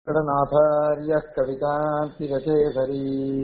वेङ्कटनाथार्यः कवितान्तिरचेसरी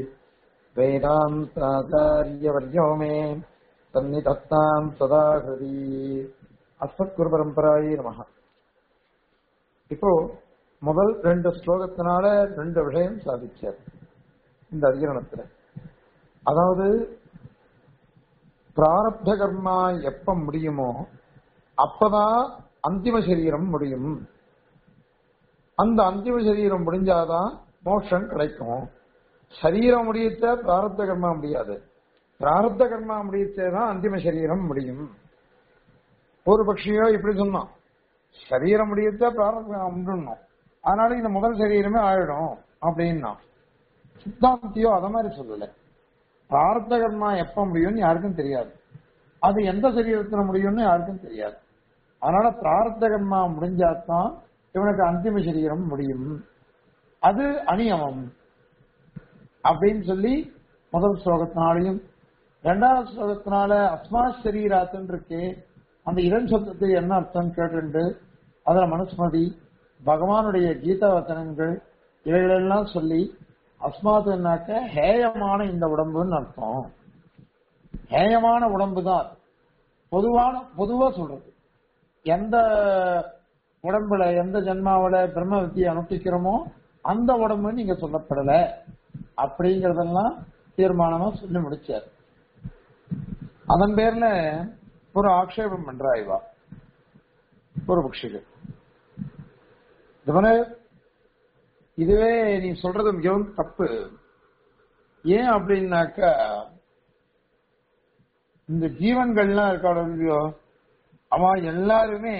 वेदान्ताचार्यवर्यो मे सन्निधत्ताम् सदा हृदि அஸ்மத்குரு பரம்பராயே நமக இப்போ முதல் ரெண்டு ஸ்லோகத்தினால ரெண்டு விஷயம் சாதிச்சார் இந்த அதிகரணத்துல அதாவது பிராரப்த கர்மா எப்ப முடியுமோ அப்பதான் அந்திம சரீரம் முடியும் அந்த அந்திம சரீரம் முடிஞ்சாதான் மோட்சம் கிடைக்கும் சரீரம் முடியத்த பிராரப்த கர்மா முடியாது பிராரப்த கர்மா முடியத்தேதான் அந்திம சரீரம் முடியும் ஒரு பட்சியோ இப்படி சொன்னோம் சரீரம் முடியத்த பிராரப்தம் முடியணும் அதனால இந்த முதல் சரீரமே ஆயிடும் அப்படின்னா சித்தாந்தியோ அத மாதிரி சொல்லல பிரார்த்த கர்மா எப்ப முடியும்னு யாருக்கும் தெரியாது அது எந்த சரீரத்துல முடியும்னு யாருக்கும் தெரியாது அதனால பிரார்த்த கர்மா முடிஞ்சாதான் இவனுக்கு அந்திம சரீரம் முடியும் அது அநியமம் அப்படின்னு சொல்லி முதல் ஸ்லோகத்தினாலையும் இரண்டாவது ஸ்லோகத்தினால அஸ்மா சரீராத்துன்னு இருக்கு அந்த இடன் சொந்தத்துக்கு என்ன அர்த்தம் கேட்டு அதுல மனுஸ்மதி பகவானுடைய கீதா வச்சனங்கள் இவைகளெல்லாம் சொல்லி அஸ்மாத்துனாக்க ஹேயமான இந்த உடம்புன்னு அர்த்தம் ஹேயமான உடம்பு தான் பொதுவான பொதுவா சொல்றது எந்த உடம்புல எந்த ஜென்மாவில பிரம்ம வித்தியை அனுஷ்டிக்கிறோமோ அந்த உடம்புன்னு நீங்க சொல்லப்படல அப்படிங்கறதெல்லாம் தீர்மானமா சொல்லி முடிச்சார் அதன் பேர்ல ஒரு ஆக்ஷேபம் பண்றா இவா ஒரு பக்ஷிகள் இதுவே நீ சொல்றது மிகவும் தப்பு ஏன் அப்படின்னாக்கா இந்த ஜீவன்கள்லாம் இருக்காளோ இல்லையோ அவன் எல்லாருமே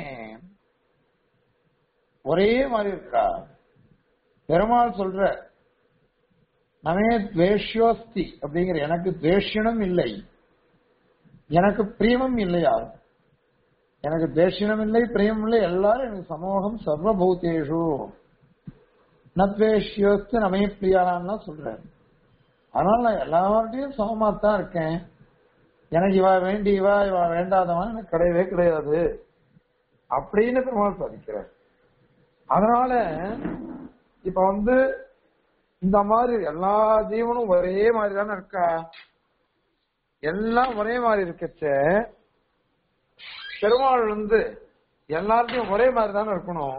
ஒரே மாதிரி இருக்கா பெருமாள் சொல்ற நமே துவேஷ்யோஸ்தி அப்படிங்கிற எனக்கு துவேஷனும் இல்லை எனக்கு பிரியமும் இல்லையா எனக்கு தேஷினம் இல்லை பிரியம் இல்லை எல்லாரும் எனக்கு சமூகம் சர்வபூதேஷு நத்வேஷ்யோஸ்து நமே பிரியாரான்னு சொல்றேன் அதனால நான் எல்லார்ட்டையும் சமமா தான் இருக்கேன் எனக்கு இவா வேண்டி இவா இவா வேண்டாதவன் எனக்கு கிடையவே கிடையாது அப்படின்னு பெருமாள் சாதிக்கிறார் அதனால இப்ப வந்து இந்த மாதிரி எல்லா ஜீவனும் ஒரே மாதிரி தானே இருக்கா எல்லாம் ஒரே மாதிரி இருக்கச்ச பெருமாள் வந்து எல்லார்ட்டையும் ஒரே மாதிரி தானே இருக்கணும்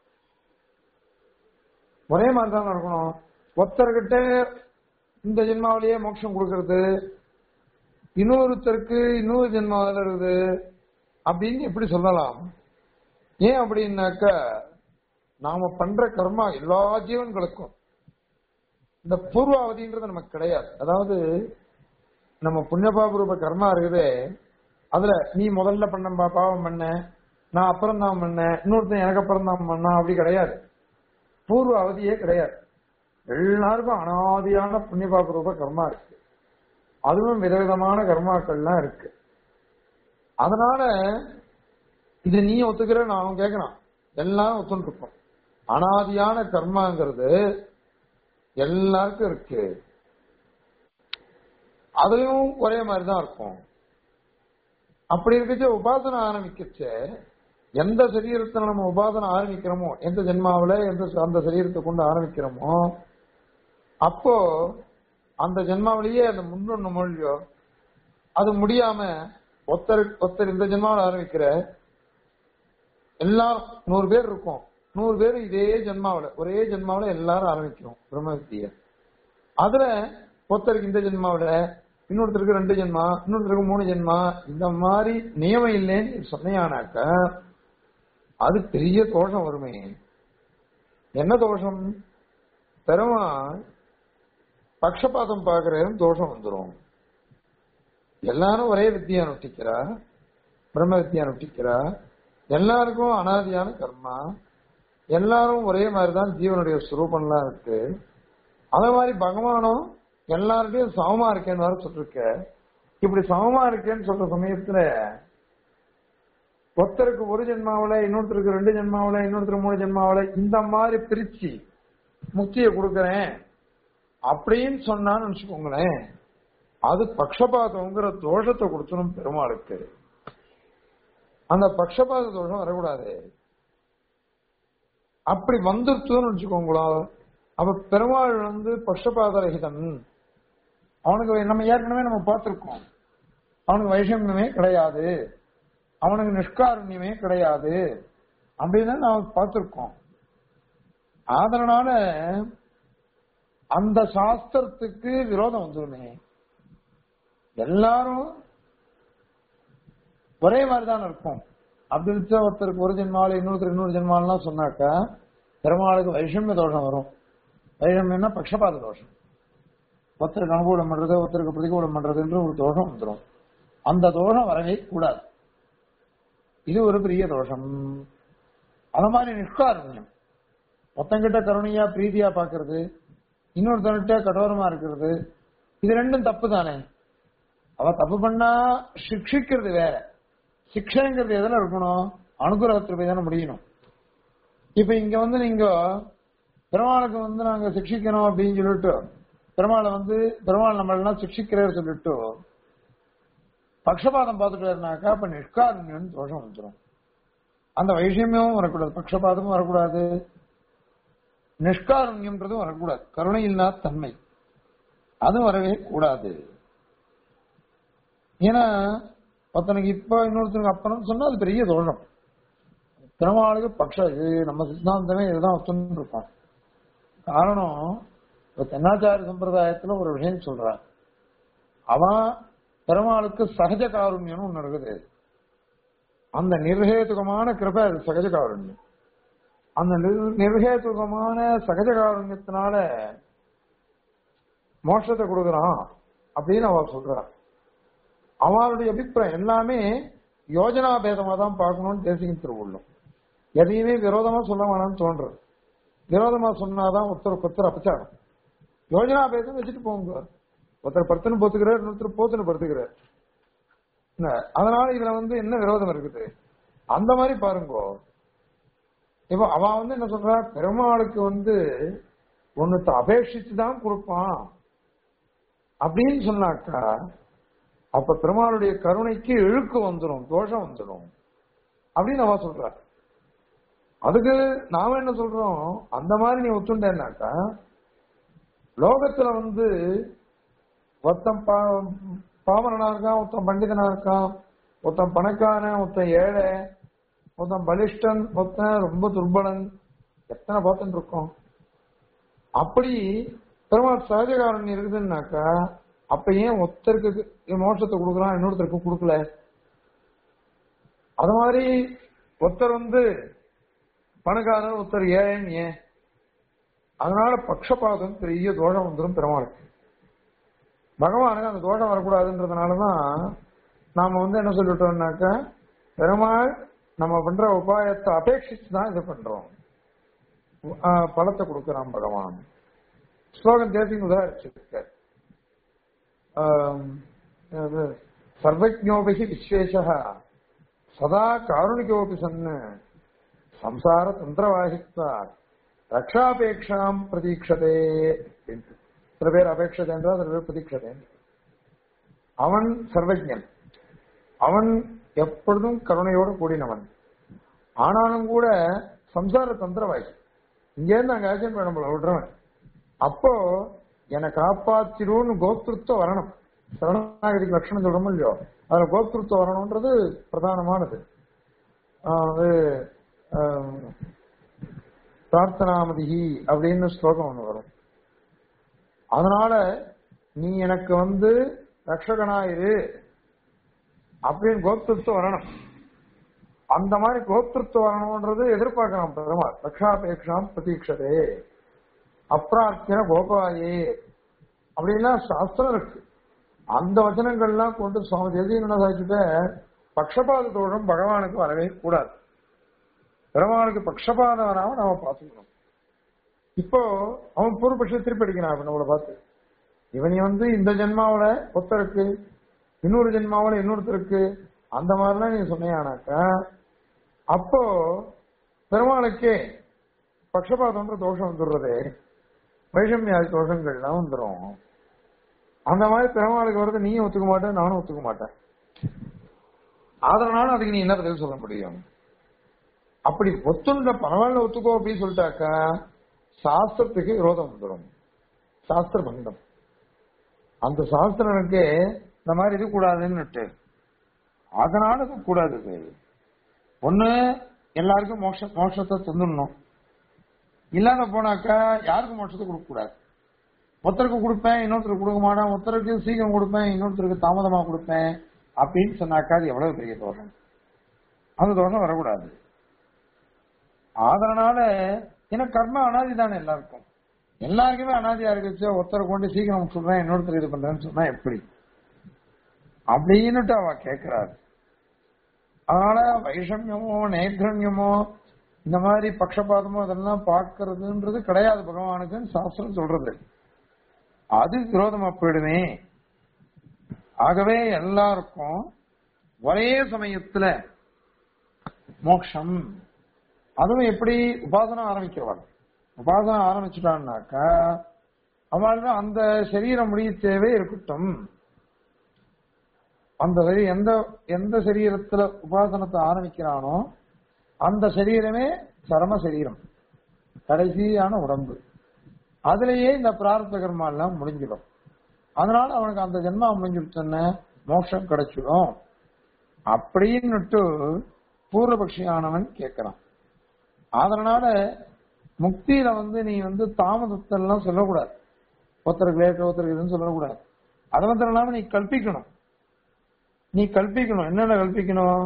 ஒரே மாதிரி தானே இருக்கணும் ஒருத்தர்கிட்ட இந்த ஜென்மாவிலேயே மோட்சம் கொடுக்கறது இன்னொருத்தருக்கு இன்னொரு ஜென்மாவில் இருக்குது அப்படின்னு எப்படி சொல்லலாம் ஏன் அப்படின்னாக்க நாம பண்ற கர்மா எல்லா ஜீவன்களுக்கும் இந்த பூர்வாவதின்றது நமக்கு கிடையாது அதாவது நம்ம புண்ணியபாபரூப கர்மா இருக்குதே அதுல நீ முதல்ல பண்ண பாவம் பண்ண நான் அப்புறம் தான் பண்ணேன் இன்னொருத்தன் எனக்கு அப்புறம் தான் பண்ணா அப்படி கிடையாது பூர்வ அவதியே கிடையாது எல்லாருக்கும் அனாதியான புண்ணியபாபரூப கர்மா இருக்கு அதுவும் விதவிதமான கர்மாக்கள்லாம் இருக்கு அதனால இது நீ ஒத்துக்கிற நான் கேட்கறான் எல்லாம் ஒத்துன்னு இருக்கோம் அனாதியான கர்மாங்கிறது எல்லாருக்கும் இருக்கு அதுலயும் ஒரே மாதிரி தான் இருக்கும் அப்படி இருக்கச்ச உபாசனை ஆரம்பிக்கச்ச எந்த சரீரத்தை நம்ம உபாசனை ஆரம்பிக்கிறோமோ எந்த ஜென்மாவில எந்த அந்த சரீரத்தை கொண்டு ஆரம்பிக்கிறோமோ அப்போ அந்த ஜென்மாவிலேயே அந்த முன்னொன்னு மொழியோ அது முடியாம ஒருத்தர் ஒருத்தர் இந்த ஜென்மாவில் ஆரம்பிக்கிற எல்லாரும் நூறு பேர் இருக்கும் நூறு பேர் இதே ஜென்மாவில ஒரே ஜென்மாவில எல்லாரும் ஆரம்பிக்கிறோம் பிரம்ம வித்திய அதுல ஒருத்தருக்கு இந்த ஜென்மாவில இன்னொருத்தருக்கு ரெண்டு ஜென்மா இன்னொருத்தருக்கு மூணு ஜென்மா இந்த மாதிரி நியமம் இல்லைன்னு சொன்னையானாக்க அது பெரிய தோஷம் வருமே என்ன தோஷம் பெருமாள் பக்ஷபாதம் பார்க்கறதும் தோஷம் வந்துடும் எல்லாரும் ஒரே வித்தியா நொட்டிக்கிறா பிரம்ம வித்தியா நொட்டிக்கிறா எல்லாருக்கும் அனாதியான கர்மா எல்லாரும் ஒரே மாதிரிதான் ஜீவனுடைய சுரூபம்லாம் இருக்கு அதே மாதிரி பகவானும் எல்லார்ட்டையும் சமமா இருக்கேன்னு வர சொல்லிருக்க இப்படி சமமா இருக்கேன்னு சொல்ற சமயத்துல ஒருத்தருக்கு ஒரு ஜென்மாவில இன்னொருத்தருக்கு ரெண்டு ஜென்மாவில இன்னொருத்தருக்கு மூணு ஜென்மாவில இந்த மாதிரி பிரிச்சு முக்தியை கொடுக்கறேன் அப்படின்னு சொன்னான்னு நினைச்சுக்கோங்களேன் அது பக்ஷபாதங்கிற தோஷத்தை கொடுத்தணும் பெருமாளுக்கு அந்த பக்ஷபாத தோஷம் வரக்கூடாது அப்படி வந்துருச்சுன்னு வச்சுக்கோங்களா அப்ப பெருமாள் வந்து பக்ஷபாத ரகிதன் அவனுக்கு நம்ம ஏற்கனவே நம்ம பார்த்திருக்கோம் அவனுக்கு வைஷமியமே கிடையாது அவனுக்கு நிஷ்காருண்யமே கிடையாது அப்படின்னு நாம் பார்த்திருக்கோம் அதனால அந்த சாஸ்திரத்துக்கு விரோதம் வந்துருமே எல்லாரும் ஒரே மாதிரிதான் இருக்கும் அப்படி இருந்துச்சா ஒருத்தருக்கு ஒரு ஜென்மாவில் இன்னொருத்தருக்கு இன்னொரு ஜென்மாலாம் சொன்னாக்கா பெருமாளுக்கு வைஷமிய தோஷம் வரும் வைஷமியம்னா பக்ஷபாத தோஷம் ஒருத்தருக்கு அனுகூலம் பண்றது ஒருத்தருக்கு பிரதிகூலம் பண்றதுன்ற ஒரு தோஷம் வந்துடும் அந்த தோஷம் வரவே கூடாது இது ஒரு பெரிய தோஷம் அந்த மாதிரி நிஷ்காருண்யம் ஒருத்தங்கிட்ட கருணையா பிரீதியா பாக்குறது இன்னொருத்தங்கிட்ட கடோரமா இருக்கிறது இது ரெண்டும் தப்பு தானே அவ தப்பு பண்ணா சிக்ஷிக்கிறது வேற சிக்ஷைங்கிறது எதுல இருக்கணும் அனுகிரகத்துல போய் தானே முடியணும் இப்ப இங்க வந்து நீங்க பெருமாளுக்கு வந்து நாங்க சிக்ஷிக்கணும் அப்படின்னு சொல்லிட்டு பெருமாளை வந்து பெருமாள் நம்மளெல்லாம் சிக்ஷிக்கிறார் சொல்லிட்டு பக்ஷபாதம் பார்த்துட்டாருனாக்கா அப்ப நிஷ்காருண்யம் தோஷம் வந்துடும் அந்த வைஷமியமும் வரக்கூடாது பக்ஷபாதமும் வரக்கூடாது நிஷ்காருண்யம்ன்றதும் வரக்கூடாது கருணை இல்லாத தன்மை அது வரவே கூடாது ஏன்னா ஒருத்தனுக்கு இப்ப இன்னொருத்தனுக்கு அப்பனும் சொன்னா அது பெரிய தோஷம் பெருமாளுக்கு பக்ஷ இது நம்ம சித்தாந்தமே இதுதான் ஒத்துன்னு இருப்பான் காரணம் இப்ப தென்னாச்சாரிய சம்பிரதாயத்துல ஒரு விஷயம் சொல்றான் அவன் பெருமாளுக்கு சகஜ காருண்யம்னு ஒண்ணு இருக்குது அந்த நிர்ஹேதுகமான கிருபை அது சகஜ காருண்யம் அந்த நிர்- நிர்ஹேதுகமான சகஜ காருண்யத்தினால மோட்சத்தை கொடுக்குறான் அப்படின்னு அவ சொல்றான் அவனுடைய அபிப்பிராயம் எல்லாமே யோஜனா பேதமா தான் பார்க்கணும்னு தேசியம் திருவுள்ளம் எதையுமே விரோதமா சொல்ல வேணாம்னு தோன்றது விரோதமா சொன்னாதான் ஒருத்தருக்கு ஒருத்தர் அபச்சாரம் யோஜனா பேதம் வச்சுட்டு போங்க ஒருத்தர் படுத்துன்னு போத்துக்கிறார் இன்னொருத்தர் போத்துன்னு படுத்துக்கிறார் என்ன, அதனால இதுல வந்து என்ன விரோதம் இருக்குது அந்த மாதிரி பாருங்க இப்ப அவன் வந்து என்ன சொல்றா பெருமாளுக்கு வந்து ஒன்னுத்த அபேட்சித்து தான் கொடுப்பான் அப்படின்னு சொன்னாக்கா அப்ப பெருமாளுடைய கருணைக்கு இழுக்கு வந்துடும் தோஷம் வந்துடும் அப்படின்னு அவ சொல்றா அதுக்கு நாம என்ன சொல்றோம் அந்த மாதிரி நீ ஒத்துண்டேன்னாக்கா லோகத்துல வந்து ஒருத்தன் பா- பாமரனா இருக்கான் ஒருத்தன் பண்டிதனா இருக்கான் ஒருத்தன் பணக்காரன் ஒருத்தன் ஏழை ஒருத்தன் பலிஷ்டன் ஒருத்தன் ரொம்ப துர்பலன் எத்தனை பார்த்துட்டு இருக்கோம் அப்படி பெருமாள் சகஜகாரன் இருக்குதுன்னாக்கா அப்ப ஏன் ஒருத்தருக்கு மோட்சத்தை கொடுக்குறான் இன்னொருத்தருக்கு கொடுக்கல அது மாதிரி ஒருத்தர் வந்து பணக்காரர் ஒருத்தர் ஏன் ஏன் அதனால பக்ஷபாதம் பெரிய தோஷம் வந்துடும் பெருமாளுக்கு பகவானுக்கு அந்த தோஷம் வரக்கூடாதுன்றதுனாலதான் நாம வந்து என்ன சொல்லிட்டோம்னாக்கா பெருமாள் நம்ம பண்ற உபாயத்தை அபேட்சிச்சு தான் இது பண்றோம் ஆஹ் பலத்தை கொடுக்கிறான் பகவான் ஸ்லோகம் தேசிங் உதாரிச்சிருக்கார் ஆம், அது, சர்வஜோபிகி விஸ்வேஷ சதா காருணிகோபி சன்னு சம்சார தந்திரவாகித்வா ரக்ஷாபேட்சாம் பிரதீட்சதே அப்படின்ட்டு. சில பேர் அபேட்சதை என்றால் சில பேர் பிரதீட்சதை அவன் சர்வஜன் அவன் எப்பொழுதும் கருணையோடு கூடினவன் ஆனாலும் கூட சம்சார தந்திரவாகி இங்கேருந்து அங்க ஆக்ஷன் பண்ண நம்மள விடுறவன் அப்போ என்னை காப்பாத்திருன்னு கோத்திருத்தம் வரணும் சரணாகதிக்கு லட்சணம் சொல்றோமோ இல்லையோ அதுல கோத்திருத்தம் வரணும்ன்றது பிரதானமானது ஆஹ் அது ஆஹ் பிரார்த்தனாமதிகி அப்படின்னு ஸ்லோகம் ஒண்ணு வரும் அதனால நீ எனக்கு வந்து ரக்ஷகனாயிரு அப்படின்னு கோத்திருத்தம் வரணும் அந்த மாதிரி கோத்திருத்தம் வரணும்ன்றது எதிர்பார்க்கலாம் பெருமாள் ரக்ஷாபேக்ஷாம் பிரதீட்சதே அப்ரார்த்தின கோபாயே அப்படின்னா சாஸ்திரம் இருக்கு அந்த வச்சனங்கள்லாம் கொண்டு சுவாமி தேசிய என்ன சாதிச்சுட்ட பக்ஷபாத தோஷம் பகவானுக்கு வரவே கூடாது பெருமாளுக்கு பக்ஷபாதம் வராம நாம பார்த்துக்கணும் இப்போ அவன் பூர்வபட்ச திருப்பி அடிக்கிறான் இப்ப நம்மளை பார்த்து இவனி வந்து இந்த ஜென்மாவில ஒருத்தருக்கு இன்னொரு ஜென்மாவில இன்னொருத்தருக்கு அந்த மாதிரிலாம் நீ சொன்னியானாக்கா அப்போ பெருமாளுக்கே பக்ஷபாதம்ன்ற தோஷம் வந்துடுறது வைஷமியாதி தோஷங்கள்லாம் வந்துடும் அந்த மாதிரி பெருமாளுக்கு வரது நீயும் ஒத்துக்க மாட்டேன் நானும் ஒத்துக்க மாட்டேன் அதனால அதுக்கு நீ என்ன பதில் சொல்ல முடியும் அப்படி ஒத்துண்ட பரவாயில்ல ஒத்துக்கோ அப்படின்னு சொல்லிட்டாக்கா சாஸ்திரத்துக்கு விரோதம் வந்துடும் சாஸ்திர பங்கம் அந்த சாஸ்திரனுக்கு இந்த மாதிரி இது கூடாதுன்னுட்டு அதனால இது கூடாது இது. ஒண்ணு எல்லாருக்கும் மோட்ச மோட்சத்தை தந்துடணும் இல்லாத போனாக்கா யாருக்கும் மோட்சத்தை கொடுக்க கூடாது ஒருத்தருக்கு கொடுப்பேன் இன்னொருத்தருக்கு கொடுக்க மாட்டேன் ஒருத்தருக்கு சீக்கிரம் கொடுப்பேன் இன்னொருத்தருக்கு தாமதமா கொடுப்பேன் அப்படின்னு சொன்னாக்கா அது எவ்வளவு பெரிய தோஷம் அந்த தோஷம் வரக்கூடாது அதனால ஏன்னா கர்ம அனாதி தானே எல்லாருக்கும் எல்லாருக்குமே அனாதியா இருக்குச்சு ஒருத்தரை கொண்டு சீக்கிரம் சொல்றேன் இன்னொருத்தர் இது பண்றேன்னு சொன்னா எப்படி அப்படின்னுட்டு அவ கேட்கிறாரு அதனால வைஷமியமோ நேத்ரண்யமோ இந்த மாதிரி பக்ஷபாதமோ இதெல்லாம் பார்க்கறதுன்றது கிடையாது பகவானுக்குன்னு சாஸ்திரம் சொல்றது அது விரோதமா போயிடுமே ஆகவே எல்லாருக்கும் ஒரே சமயத்துல மோட்சம் அதுவும் எப்படி உபாசனை ஆரம்பிக்கிறவாள் உபாசனை ஆரம்பிச்சுட்டான்னாக்கா அவள் அந்த சரீரம் முடிய தேவை இருக்கட்டும் அந்த சரீ- எந்த எந்த சரீரத்துல உபாசனத்தை ஆரம்பிக்கிறானோ அந்த சரீரமே சரம சரீரம் கடைசியான உடம்பு அதுலயே இந்த பிரார்த்த கர்மா எல்லாம் முடிஞ்சிடும் அதனால அவனுக்கு அந்த ஜென்மா முடிஞ்சிருச்சுன்னு மோட்சம் கிடைச்சிடும் அப்படின்னுட்டு பூர்வபக்ஷியானவன் கேட்கிறான் அதனால முக்தியில வந்து நீ வந்து தாமதத்தை எல்லாம் சொல்லக்கூடாது ஒருத்தருக்கு லேட் ஒருத்தருக்கு இதுன்னு சொல்லக்கூடாது அதை மாத்திரம் இல்லாம நீ கல்பிக்கணும் நீ கல்பிக்கணும் என்னென்ன கல்பிக்கணும்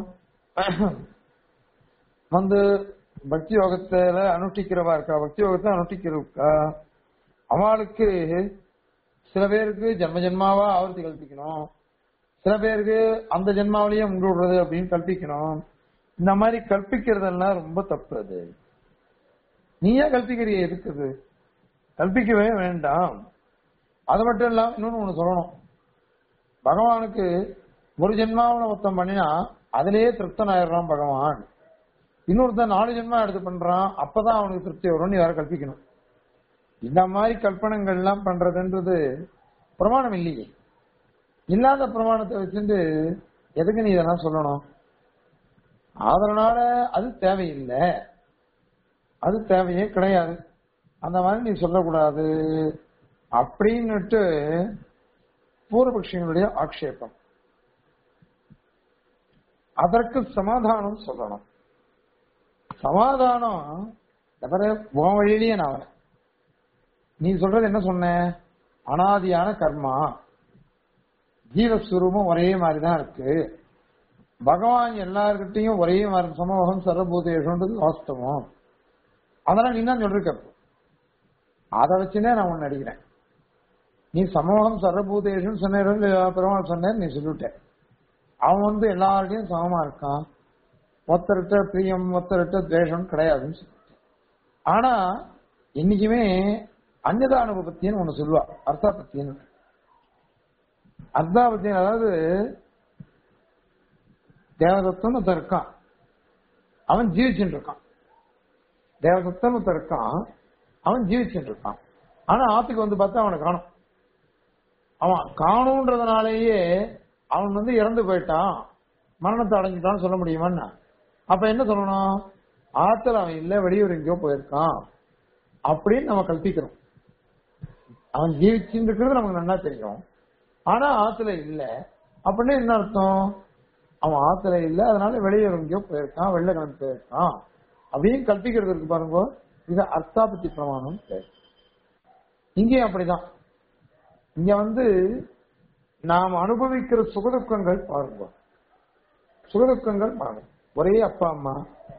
வந்து பக்தி யோகத்துல அனுஷ்டிக்கிறவா இருக்கா பக்தி யோகத்தை அனுஷ்டிக்கிறவா அவளுக்கு சில பேருக்கு ஜென்ம ஜென்மாவா ஆவர்த்தி கல்பிக்கணும் சில பேருக்கு அந்த ஜென்மாவிலேயே முண்டு விடுறது அப்படின்னு கல்பிக்கணும் இந்த மாதிரி கல்பிக்கிறதெல்லாம் ரொம்ப தப்பு அது நீயே கல்பிக்கிறிய இருக்குது கல்பிக்கவே வேண்டாம் அது மட்டும் இல்லாம இன்னொன்னு ஒண்ணு சொல்லணும் பகவானுக்கு ஒரு ஜென்மாவில மொத்தம் பண்ணினா அதிலேயே திருப்தன் ஆயிடுறான் பகவான் இன்னொருத்தன் நாலு ஜென்மா எடுத்து பண்றான் அப்பதான் அவனுக்கு திருப்தி வரும்னு நீ வேற கல்பிக்கணும் இந்த மாதிரி கல்பனங்கள் எல்லாம் பண்றதுன்றது பிரமாணம் இல்லையே இல்லாத பிரமாணத்தை வச்சுட்டு எதுக்கு நீ இதெல்லாம் சொல்லணும் அதனால அது தேவையில்லை அது தேவையே கிடையாது அந்த மாதிரி நீ சொல்லக்கூடாது அப்படின்னுட்டு பூர்வபக்ஷிகளுடைய ஆக்ஷேபம் அதற்கு சமாதானம் சொல்லணும் சமாதானம் எவரே உன் வழியிலேயே நான் வரேன் நீ சொல்றது என்ன சொன்ன அனாதியான கர்மா ஜீவஸ்வரூபம் ஒரே மாதிரி தான் இருக்கு பகவான் எல்லார்கிட்டையும் ஒரே மாதிரி சமூகம் சர்வபூதேஷன்றது வாஸ்தவம் அதெல்லாம் நீ தான் சொல்லிருக்க இப்போ. அதை வச்சுனே நான் உன்னை அடிக்கிறேன் நீ சமூகம் சர்வபூதேஷன் சொன்ன பெருமாள் சொன்ன நீ சொல்லிவிட்ட அவன் வந்து எல்லார்டையும் சமமா இருக்கான் ஒருத்தர்கிட்ட பிரியம் ஒருத்தர்கிட்ட துவேஷம் கிடையாதுன்னு சொல்லிட்டு ஆனா என்னைக்குமே அந்நதா அனுபவத்தின்னு ஒண்ணு சொல்லுவா அர்த்தாபத்தின்னு அர்த்தாபத்தியன் அதாவது தேவதத்தன் ஒருத்தன் இருக்கான் அவன் ஜீவிச்சுட்டு இருக்கான் தேவதத்தன் ஒருத்தன் இருக்கான் அவன் ஜீவிச்சுட்டு இருக்கான் ஆனா ஆத்துக்கு வந்து பார்த்தா அவனை காணும் அவன் காணுன்றதுனாலேயே அவன் வந்து இறந்து போயிட்டான் மரணத்தை அடைஞ்சிட்டான்னு சொல்ல முடியுமான்னா அப்ப என்ன சொல்லணும் ஆத்துல அவன் இல்ல வெளியூர் எங்கேயோ போயிருக்கான் அப்படின்னு நம்ம கல்பிக்கிறோம் அவன் ஜீவிச்சுட்டு இருக்கிறது நமக்கு நல்லா தெரியும் ஆனா ஆத்துல இல்ல அப்படின்னு என்ன அர்த்தம் அவன் ஆத்துல இல்ல அதனால வெளியூர் எங்கேயோ போயிருக்கான் வெள்ள கிளம்பி போயிருக்கான் அப்படின்னு கல்பிக்கிறது இருக்கு பாருங்க இது அர்த்தாபத்தி பிரமாணம் பேர் இங்கேயும் அப்படிதான் இங்க வந்து நாம் அனுபவிக்கிற சுகதுக்கங்கள் பாருங்க சுகதுக்கங்கள் பாருங்க ஒரே அப்பா அம்மா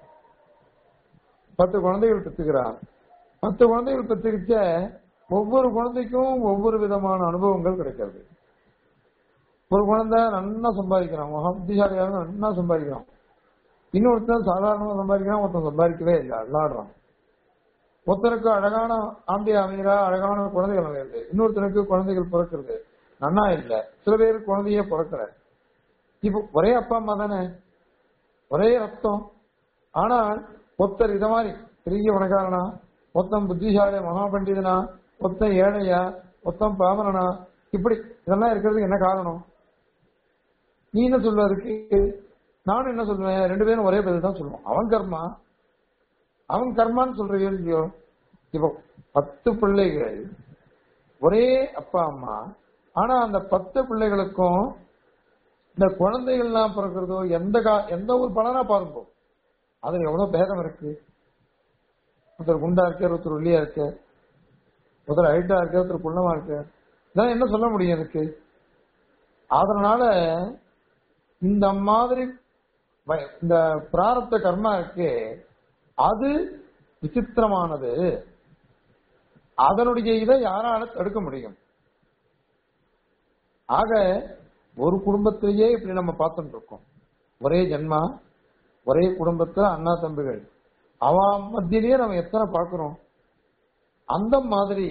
பத்து குழந்தைகள் பெற்றுக்கிறார் பத்து குழந்தைகள் பெற்றுக்கிச்ச ஒவ்வொரு குழந்தைக்கும் ஒவ்வொரு விதமான அனுபவங்கள் கிடைக்கிறது ஒரு குழந்தை நன்னா சம்பாதிக்கிறான் மகா புத்திசாலியாக நன்னா சம்பாதிக்கிறான் இன்னொருத்தன் சாதாரணமா சம்பாதிக்கிறான் ஒருத்தன் சம்பாதிக்கவே இல்லை விளாடுறான் ஒருத்தருக்கு அழகான ஆம்பி அமைகிறா அழகான குழந்தைகள் அமைகிறது இன்னொருத்தனுக்கு குழந்தைகள் பிறக்கிறது நன்னா இல்ல சில பேருக்கு குழந்தையே பிறக்கல இப்போ ஒரே அப்பா அம்மா தானே ஒரே ரத்தம் ஆனால் ஒருத்தர் இத மாதிரி பெரிய பணக்காரனா ஒருத்தன் புத்திசாலி மகா பண்டிதனா ஒருத்தன் ஏழையா ஒருத்தன் பாமரனா இப்படி இதெல்லாம் இருக்கிறதுக்கு என்ன காரணம் நீ என்ன சொல்வ அதுக்கு நானும் என்ன சொல்லுவேன் ரெண்டு பேரும் ஒரே பதில் தான் சொல்லுவோம் அவன் கர்மா அவன் கர்மான்னு சொல்றியோ இல்லையோ இப்போ பத்து பிள்ளைகள் ஒரே அப்பா அம்மா ஆனா அந்த பத்து பிள்ளைகளுக்கும் இந்த குழந்தைகள்லாம் பிறக்கிறதோ எந்த கா எந்த ஒரு பலனா பாருங்க அதுல எவ்வளவு பேதம் இருக்கு ஒருத்தர் குண்டா இருக்கார் ஒருத்தர் ஒல்லியா இருக்கு ஒருத்தர் ஹைட்டா இருக்கு ஒருத்தர் குள்ளமா இருக்கு இதான் என்ன சொல்ல முடியும் எனக்கு அதனால இந்த மாதிரி வ- இந்த பிராரப்த கர்மா இருக்கு அது விசித்திரமானது அதனுடைய இதை யாரால தடுக்க முடியும் ஆக ஒரு குடும்பத்திலேயே இப்படி நம்ம பார்த்துட்டு இருக்கோம் ஒரே ஜென்மா ஒரே குடும்பத்துல அண்ணா தம்பிகள் அவ மத்தியிலேயே நம்ம எத்தனை பார்க்கிறோம் அந்த மாதிரி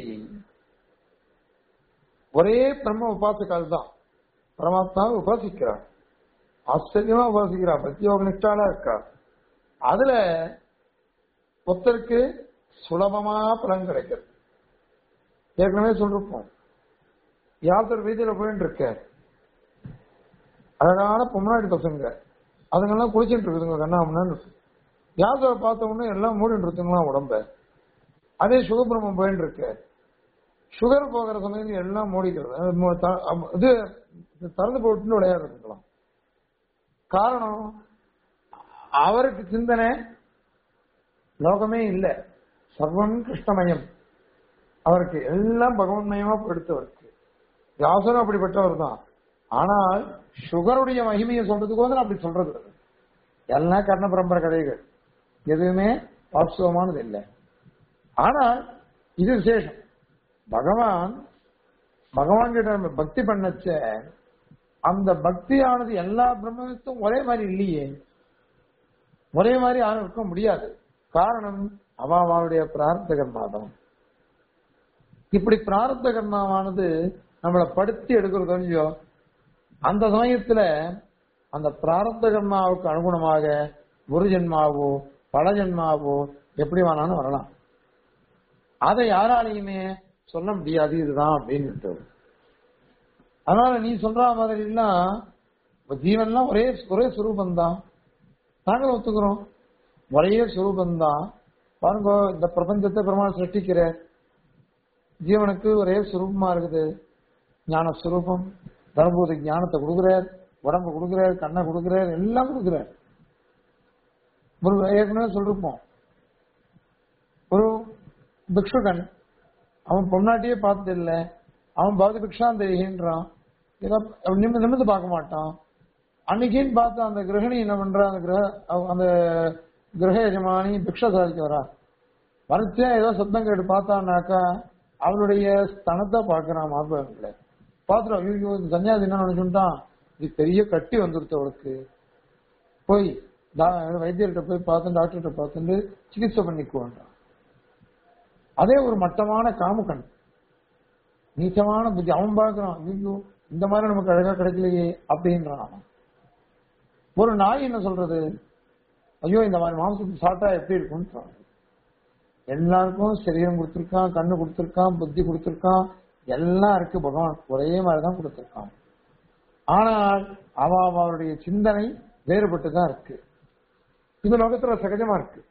ஒரே பிரம்ம உபாசக்கால் தான் பரமாத்மாவை உபாசிக்கிறார் ஆச்சரியமா உபாசிக்கிறா பிரத்யோக நிஷ்டாலா இருக்கா அதுல ஒருத்தருக்கு சுலபமா பலன் கிடைக்கிறது ஏற்கனவே சொல்லிருப்போம் யாத்தர் வீதியில போயிட்டு இருக்க அழகான பொம்னாடி பசங்க அதுங்கெல்லாம் குளிச்சுட்டு இருக்குதுங்க கண்ணாமண்ணு யாத்திரை பார்த்த உடனே எல்லாம் மூடிட்டு இருக்குங்களா உடம்ப அதே சுகபிரமம் போயிட்டு இருக்கு சுகர் போகிற சமயத்துல எல்லாம் மூடிக்கிறது அது மு- த- அம்- இது திறந்து போட்டுன்னு விளையாடுறதுங்களாம் காரணம் அவருக்கு சிந்தனை லோகமே இல்ல சர்வம் கிருஷ்ணமயம் அவருக்கு எல்லாம் பகவன்மயமா எடுத்தவருக்கு வியாசரும் அப்படிப்பட்டவர் தான் ஆனால் சுகருடைய மகிமையை சொல்றதுக்கு அப்படி சொல்றது இல்ல. எல்லாம் கர்ண பரம்பரை கதைகள் எதுவுமே வாஸ்தவமானது இல்லை ஆனால் இது விசேஷம் பகவான் பகவான் கிட்ட நம்ம பக்தி பண்ணச்ச அந்த பக்தியானது எல்லா பிரம்மத்தும் ஒரே மாதிரி இல்லையே ஒரே மாதிரி யாரும் இருக்க முடியாது காரணம் அவ அவளுடைய பிரார்த்த கர்மாதான் இப்படி பிரார்த்த கர்மாவானது நம்மளை படுத்தி எடுக்கிறது இல்லையோ அந்த சமயத்துல அந்த பிராரப்த கர்மாவுக்கு அனுகுணமாக ஒரு ஜென்மாவோ பல ஜென்மாவோ எப்படி வேணாலும் வரலாம் அதை யாராலையுமே சொல்ல முடியாது இதுதான் அப்படின்னு அதனால நீ சொல்ற மாதிரி எல்லாம் இப்ப ஜீவன்லாம் ஒரே ஒரே சுரூபம் தான் நாங்களும் ஒத்துக்கிறோம் ஒரே சுரூபம் தான் பாருங்க இந்த பிரபஞ்சத்தை பெருமாள் சிருஷ்டிக்கிற ஜீவனுக்கு ஒரே சுரூபமா இருக்குது ஞான சுரூபம் தர்மபூத ஞானத்தை கொடுக்குறார் உடம்பு கொடுக்குறார் கண்ணை கொடுக்குறார் எல்லாம் கொடுக்குறார் ஒரு ஏற்கனவே சொல்லிருப்போம் ஒரு பிக்ஷுகன் அவன் பொன்னாட்டியே பார்த்தது இல்ல அவன் பார்த்து பிக்ஷாந்தேகின்றான் ஏதோ அவன் நிமிர்ந்து நிமிர்ந்து பார்க்க மாட்டான் அன்னைக்குன்னு பார்த்து அந்த கிரகிணி என்ன பண்றா அந்த கிரக அவ- அந்த கிரக எஜமானி பிக்ஷா சாதிக்க வரா வரிசையா ஏதோ சத்தம் கேட்டு பார்த்தான்னாக்கா அவளுடைய ஸ்தனத்தை பார்க்கறான் மாப்பிள்ள பாத்துரும் ஐயோ இந்த சன்னியாசி என்ன நினைச்சுட்டான் இது பெரிய கட்டி வந்துருச்சு அவளுக்கு போய் தா- வைத்தியர்கிட்ட போய் பார்த்து டாக்டர்கிட்ட பார்த்துட்டு சிகிச்சை பண்ணிக்குவான்றான் அதே ஒரு மட்டமான காமுகன் நீச்சமான புத்தி அவன் பார்க்கறான் ஐயோ இந்த மாதிரி நமக்கு அழகா கிடைக்கலையே அப்படின்றான் அவன். ஒரு நாய் என்ன சொல்றது ஐயோ இந்த மாதிரி மாംசத்தை சாப்பிட்டா எப்படி இருக்கும்னு எல்லாருக்கும் சரீரம் கொடுத்திருக்கான் கண்ணு கொடுத்திருக்கான் புத்தி கொடுத்திருக்கான் எல்லாம் இருக்கு பகவான் ஒரே மாதிரிதான் கொடுத்திருக்கான் ஆனால் அவ அவருடைய சிந்தனை வேறுபட்டு தான் இருக்கு இது லோகத்துல சகஜமா இருக்கு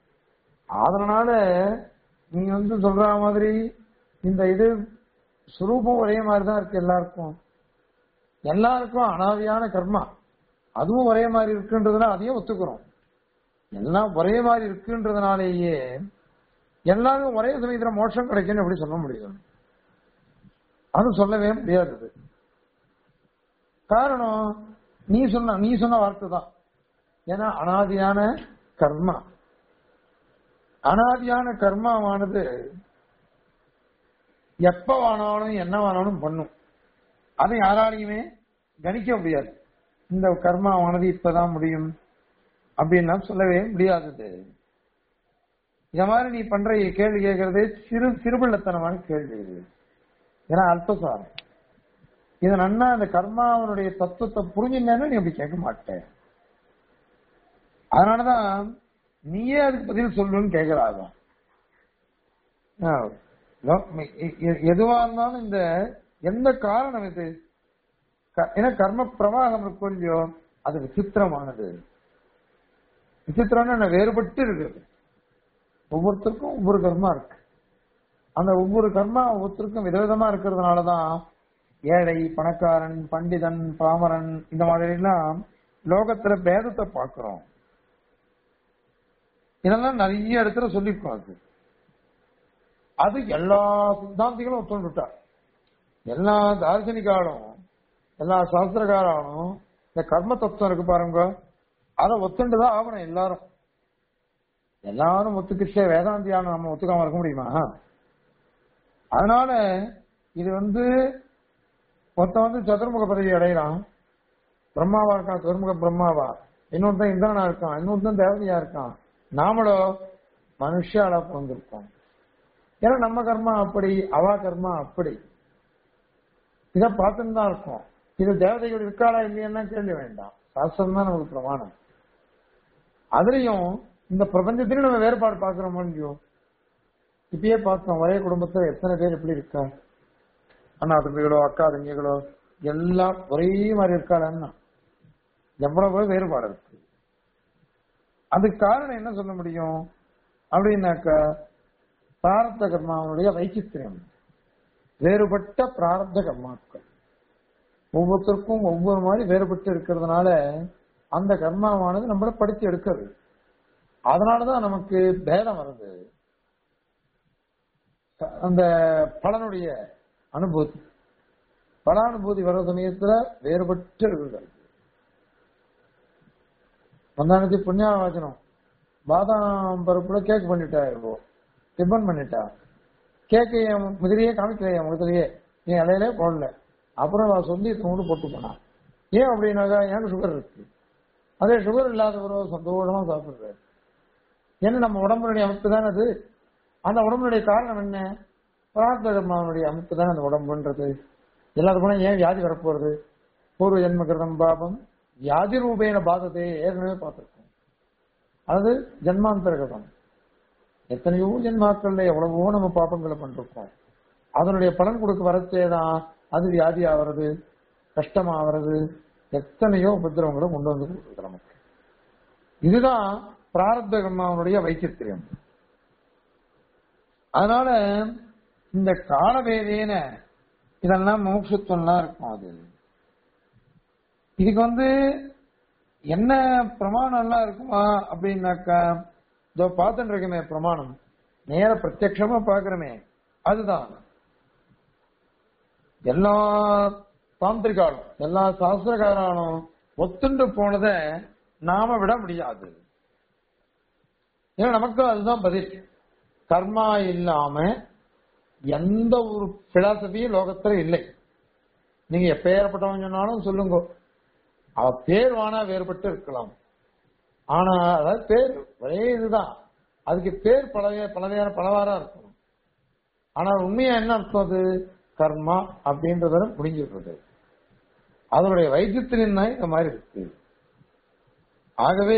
அதனால நீங்க வந்து சொல்ற மாதிரி இந்த இது சுரூபம் ஒரே மாதிரி தான் இருக்கு எல்லாருக்கும் எல்லாருக்கும் அனாதியான கர்மா அதுவும் ஒரே மாதிரி இருக்குன்றதுனால அதையும் ஒத்துக்கிறோம் எல்லாம் ஒரே மாதிரி இருக்குன்றதுனாலேயே எல்லாரும் ஒரே சமயத்துல மோட்சம் கிடைக்கும்னு எப்படி சொல்ல முடியும் அது சொல்லவே முடியாதது காரணம் நீ சொன்ன நீ சொன்ன வார்த்தை தான் ஏன்னா அனாதியான கர்மா அனாதியான கர்மாவானது எப்ப வேணாலும் என்ன வேணாலும் பண்ணும் அதை யாராலையுமே கணிக்க முடியாது இந்த கர்மாவானது இப்பதான் முடியும் அப்படின்னா சொல்லவே முடியாதது இந்த மாதிரி நீ பண்ற கேள்வி கேட்கறதே சிறு சிறுபிள்ளத்தனமான கேள்வி இது ஏன்னா அல்பசாரம் இது நன்னா அந்த கர்மாவனுடைய தத்துவத்தை புரிஞ்சுங்கன்னா நீ அப்படி கேட்க மாட்டேன் அதனாலதான் நீயே அதுக்கு பதில் சொல்லுன்னு கேட்கறாங்க எதுவா இருந்தாலும் இந்த எந்த காரணம் இது க- ஏன்னா கர்ம பிரவாகம் இருக்கும் இல்லையோ அது விசித்திரமானது விசித்திரம்னு என்ன வேறுபட்டு இருக்குது ஒவ்வொருத்தருக்கும் ஒவ்வொரு கர்மா இருக்கு அந்த ஒவ்வொரு கர்மா ஒவ்வொருத்தருக்கும் விதவிதமா இருக்கிறதுனாலதான் ஏழை பணக்காரன் பண்டிதன் பாமரன் இந்த மாதிரி எல்லாம் லோகத்துல பேதத்தை பார்க்கிறோம் இதெல்லாம் நிறைய இடத்துல சொல்லிருக்கோம் அது அது எல்லா சித்தாந்திகளும் ஒத்துண்டுட்டார் எல்லா தார்சனிகாலும் எல்லா சாஸ்திரகாராலும் இந்த கர்ம தத்துவம் இருக்கு பாருங்க அதை ஒத்துண்டுதான் ஆகணும் எல்லாரும் எல்லாரும் ஒத்துக்கிட்டே வேதாந்தியான நம்ம ஒத்துக்காம இருக்க முடியுமா அதனால இது வந்து ஒருத்தன் வந்து சதுர்முக பதவி அடையறான் பிரம்மாவா இருக்கான் சதுர்முக பிரம்மாவா இன்னொருத்தன் இந்திரனா இருக்கான் இன்னொருத்தன் தேவதையா இருக்கான் நாமளோ மனுஷாலா பிறந்திருக்கோம் ஏன்னா நம்ம கர்மா அப்படி அவா கர்மா அப்படி இத பார்த்துன்னு தான் இருக்கோம் இது தேவதைகள் இருக்காளா இல்லையா கேள்வி வேண்டாம் சாஸ்திரம் தான் நமக்கு பிரமாணம் அதுலயும் இந்த பிரபஞ்சத்திலும் நம்ம வேறுபாடு பார்க்கிறோமோ இல்லையோ இப்பயே பார்த்தோம் ஒரே குடும்பத்துல எத்தனை பேர் எப்படி இருக்கா அண்ணா தம்பிகளோ அக்கா தம்பிகளோ எல்லாம் ஒரே மாதிரி இருக்காளன்னா எவ்வளவு வேறுபாடு இருக்கு அதுக்கு காரணம் என்ன சொல்ல முடியும் அப்படின்னாக்கா பிராரப்த கர்மாவனுடைய வைச்சித்திரம் வேறுபட்ட பிராரப்த கர்மாக்கள் ஒவ்வொருத்தருக்கும் ஒவ்வொரு மாதிரி வேறுபட்டு இருக்கிறதுனால அந்த கர்மாவானது நம்மள படித்து எடுக்கிறது அதனாலதான் நமக்கு பேதம் வருது அந்த பலனுடைய அனுபூதி பலானுபூதி வர்ற சமயத்துல வேறுபட்டு இருக்கிறது வந்தானது புண்ணியாவாச்சனம் பாதாம் பருப்புல கேக் பண்ணிட்டா இப்போ டிபன் பண்ணிட்டா கேக்கு என் முதிரியே காமிக்கல என் முகத்திலேயே நீ இலையிலே போடல அப்புறம் நான் சொல்லி தூண்டு போட்டு போனான் ஏன் அப்படின்னாக்கா எனக்கு சுகர் இருக்கு அதே சுகர் இல்லாதவரோ சந்தோஷமா சாப்பிடுறாரு ஏன்னா நம்ம உடம்புடைய அமைப்பு தானே அது அந்த உடம்புடைய காரணம் என்ன பிரார்த்த கர்மாவனுடைய அமைப்பு தானே அந்த உடம்புன்றது எல்லாத்துக்கும் ஏன் வியாதி வரப்போறது பூர்வ ஜென்ம கிருதம் பாபம் வியாதி ரூபேன பாதத்தை ஏற்கனவே பார்த்திருக்கோம் அது ஜென்மாந்தர கிருதம் எத்தனையோ ஜென்மாக்கள்ல எவ்வளவோ நம்ம பாப்பங்களை பண்ணிருக்கோம் அதனுடைய பலன் கொடுக்க வரச்சேதான் அது வியாதி ஆவறது கஷ்டமாவது எத்தனையோ உபதிரவங்களை கொண்டு வந்து கொடுக்குது நமக்கு இதுதான் பிராரப்த கர்மாவனுடைய வைச்சித்திரியம் அதனால இந்த காலவேதேன இதெல்லாம் மோட்சத்துவம்லாம் இருக்கும் அது இதுக்கு வந்து என்ன பிரமாணம் எல்லாம் இருக்குமா அப்படின்னாக்கா இதோ பார்த்துட்டு இருக்கமே பிரமாணம் நேர பிரத்யட்சமா பாக்குறமே அதுதான் எல்லா தாந்திரிகாலும் எல்லா சாஸ்திரகாராலும் ஒத்துண்டு போனத நாம விட முடியாது ஏன்னா நமக்கு அதுதான் பதில் கர்மா இல்லாம எந்த ஒரு பிலாசபியும் லோகத்துல இல்லை நீங்க எப்பேற்பட்டவன் சொன்னாலும் சொல்லுங்க அவ பேர் வானா வேறுபட்டு இருக்கலாம் ஆனா அதாவது பேர் ஒரே இதுதான் அதுக்கு பேர் பலவே பலவையான பலவாரா இருக்கும் ஆனா உண்மையா என்ன அர்த்தம் அது கர்மா அப்படின்றத முடிஞ்சிடுறது அதனுடைய வைத்தியத்தின் தான் இந்த மாதிரி இருக்கு ஆகவே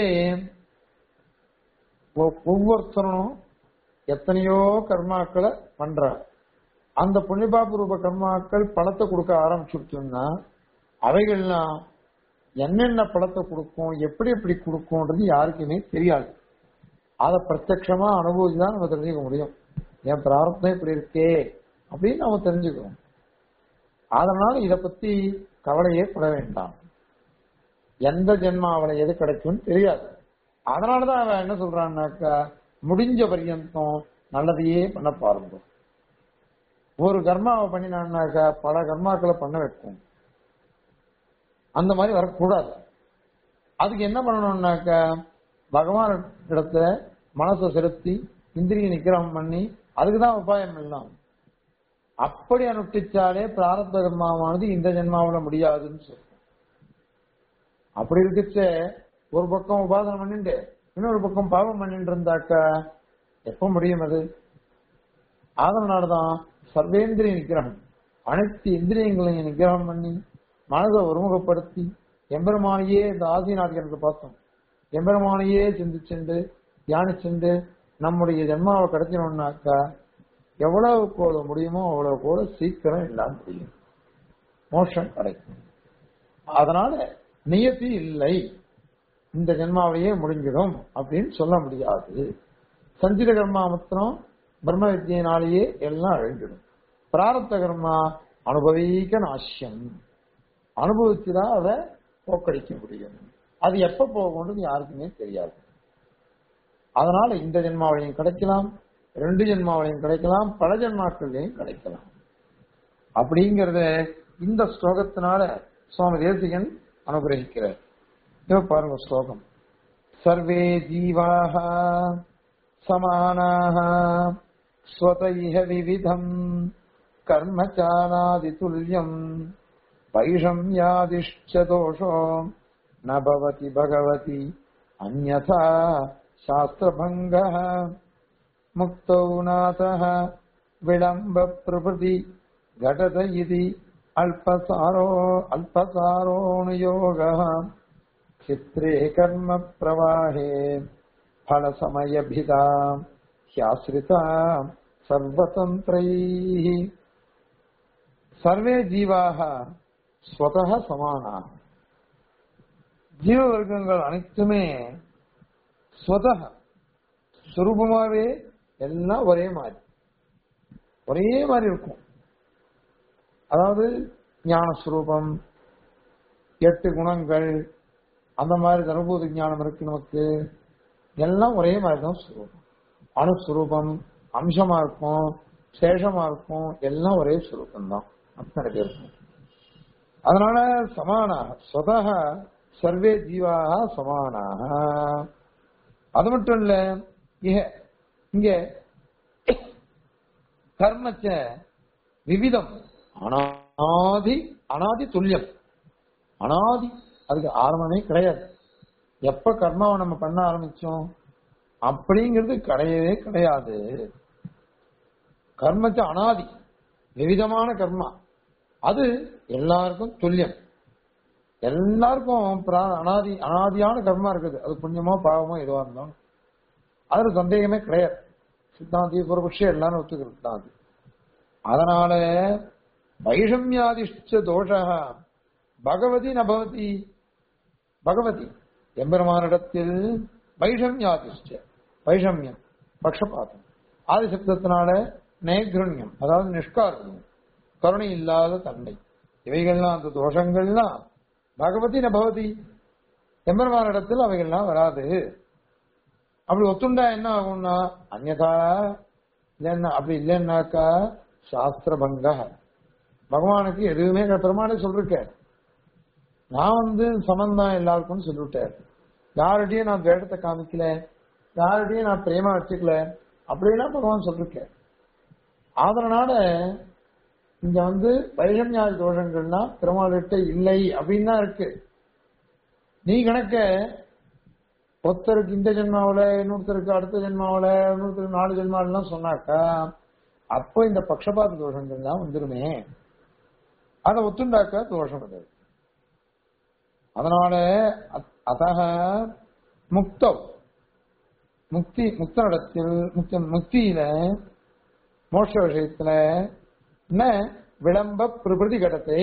ஒ- ஒவ்வொருத்தரும் எத்தனையோ கர்மாக்களை பண்றார் அந்த புண்ணியபாப ரூப கர்மாக்கள் பழத்தை கொடுக்க ஆரம்பிச்சுட்டோம்னா அவைகள்லாம் என்னென்ன பழத்தை கொடுக்கும் எப்படி எப்படி கொடுக்கும்ன்றது யாருக்குமே தெரியாது அதை பிரத்யட்சமா அனுபவிச்சு தான் நம்ம தெரிஞ்சுக்க முடியும் என் பிரார்த்தனை இப்படி இருக்கே அப்படின்னு நம்ம தெரிஞ்சுக்கிறோம் அதனால இத பத்தி கவலையே பட வேண்டாம் எந்த ஜென்மாவில எது கிடைக்கும்னு தெரியாது அதனாலதான் அவன் என்ன சொல்றான்னாக்கா முடிஞ்ச பர்யந்தம் நல்லதையே பண்ண பாருங்க ஒரு கர்மாவை பண்ணினான்னாக்கா பல கர்மாக்களை பண்ண வைக்கும் அந்த மாதிரி வரக்கூடாது அதுக்கு என்ன பண்ணணும்னாக்கா பகவான் இடத்துல மனசை செலுத்தி இந்திரிய நிக்கிரகம் பண்ணி அதுக்குதான் உபாயம் எல்லாம் அப்படி அனுஷ்டிச்சாலே பிராரப்த கர்மாவானது இந்த ஜென்மாவுல முடியாதுன்னு சொல்றோம் அப்படி இருக்குச்ச ஒரு பக்கம் உபாசனம் பண்ணிட்டு இன்னொரு பக்கம் பாவம் பண்ணிட்டு இருந்தாக்கா எப்ப முடியும் அது அதனாலதான் சர்வேந்திரிய நிக்கிரகம் அனைத்து இந்திரியங்களையும் நிக்கிரகம் பண்ணி மனதை ஒருமுகப்படுத்தி எம்பெருமானையே இந்த ஆசி நாட்டுக்கு பார்த்தோம் எம்பெருமானையே சிந்திச்சுண்டு தியானிச்சுண்டு நம்முடைய ஜென்மாவை கிடைக்கணும்னாக்கா எவ்வளவு கூட முடியுமோ அவ்வளவு கூட சீக்கிரம் இல்லாம முடியும் மோஷம் கிடைக்கும் அதனால நியதி இல்லை இந்த ஜென்மாவிலேயே முடிஞ்சிடும் அப்படின்னு சொல்ல முடியாது சஞ்சித கர்மா மாத்திரம் பிரம்ம வித்தியினாலேயே எல்லாம் அழிஞ்சிடும் பிராரத்த கர்மா அனுபவிக்க நாசியம் அனுபவிச்சுதான் அதை போக்கடிக்க முடியும் அது எப்ப போகும்ன்றது யாருக்குமே தெரியாது அதனால இந்த ஜென்மாவிலையும் கிடைக்கலாம் ரெண்டு ஜென்மாவிலையும் கிடைக்கலாம் பல ஜென்மாக்கள்லையும் கிடைக்கலாம் அப்படிங்கறத இந்த ஸ்லோகத்தினால சுவாமி தேசிகன் அனுகிரகிக்கிறார் இப்ப பாருங்க ஸ்லோகம் சர்வே ஜீவாக சமானாக ஸ்வதைஹ விவிதம் கர்மச்சானாதிதுல்யம் வைஷம்யாதிஷ்ச தோஷோ ந பவதி பகவதி அந்யதா சாஸ்திரபங்கः मुक्तौ नाथः विलम्ब प्रभृति घटत इति अल्पसारो अल्पसारोऽनुयोगः चित्रे कर्म प्रवाहे फलसमयभिदा ह्याश्रिता सर्वतन्त्रैः सर्वे जीवाः स्वतः समानाः ஜீவவர்க்கங்கள் அனைத்துமே ஸ்வதக சுரூபமாவே எல்லாம் ஒரே மாதிரி ஒரே மாதிரி இருக்கும் அதாவது ஞானஸ்வரூபம் எட்டு குணங்கள் அந்த மாதிரி தனுபூத ஞானம் இருக்கு நமக்கு எல்லாம் ஒரே மாதிரி தான் சுரூபம் அணுஸ்வரூபம் அம்சமா இருக்கும் சேஷமா இருக்கும் எல்லாம் ஒரே சுரூபம் தான் அத்தனை பேருக்கும் அதனால சமானாக ஸ்வதக சர்வே ஜீவாக சமானாக அது மட்டும் இல்ல இக இங்க கர்மச்ச விவிதம் அனாதி அனாதி துல்லியம் அனாதி அதுக்கு ஆரம்பமே கிடையாது எப்ப கர்மாவை நம்ம பண்ண ஆரம்பிச்சோம் அப்படிங்கிறது கிடையவே கிடையாது கர்மச்ச அனாதி விவிதமான கர்மா அது எல்லாருக்கும் துல்லியம் எல்லாருக்கும் பிரா- அனாதி அனாதியான கர்மா இருக்குது அது புண்ணியமோ பாவமோ எதுவா இருந்தாலும் அதுல சந்தேகமே கிடையாது சித்தாந்தி பூர்வபக்ஷம் எல்லாரும் ஒத்துக்கிறது தான் அது அதனால வைஷமியாதிஷ்ட தோஷ பகவதி நபவதி பகவதி எம்பெருமானிடத்தில் வைஷமியாதிஷ்ட வைஷமியம் பக்ஷபாதம் ஆதி சப்தத்தினால நைக்ருண்யம் அதாவது நிஷ்காருண்யம் கருணை இல்லாத தன்மை இவைகள்லாம் அந்த தோஷங்கள்லாம் பகவதி நபவதி எம்பெருமானிடத்தில் அவைகள்லாம் வராது அப்படி ஒத்துண்டா என்ன ஆகும்னா அந்நதா இல்லைன்னா அப்படி இல்லைன்னாக்கா சாஸ்திர பங்க பகவானுக்கு எதுவுமே பெருமானே சொல்லிருக்க நான் வந்து சமந்தான் எல்லாருக்கும் சொல்லிவிட்டேன் யார்கிட்டயும் நான் வேடத்தை காமிக்கல யார்கிட்டயும் நான் பிரேமா வச்சுக்கல அப்படின்னா பகவான் சொல்லிருக்க அதனால இங்க வந்து வைஷமியாதி தோஷங்கள்னா பெருமாள்கிட்ட இல்லை அப்படின்னு தான் இருக்கு நீ கணக்க ஒருத்தருக்கு இந்த ஜென்மாவில இன்னொருத்தருக்கு அடுத்த ஜென்மாவில இன்னொருத்தருக்கு நாலு ஜென்மாவிலாம் சொன்னாக்கா அப்போ இந்த பக்ஷபாத தோஷங்கள்லாம் வந்துருமே அதை ஒத்துண்டாக்கா தோஷம் அது அதனால அத்- அதக முக்தவ் முக்தி முக்தனிடத்தில் முக்தி முக்தியில மோட்ச விஷயத்துல என்ன விளம்ப பிரபிருதி கடத்தே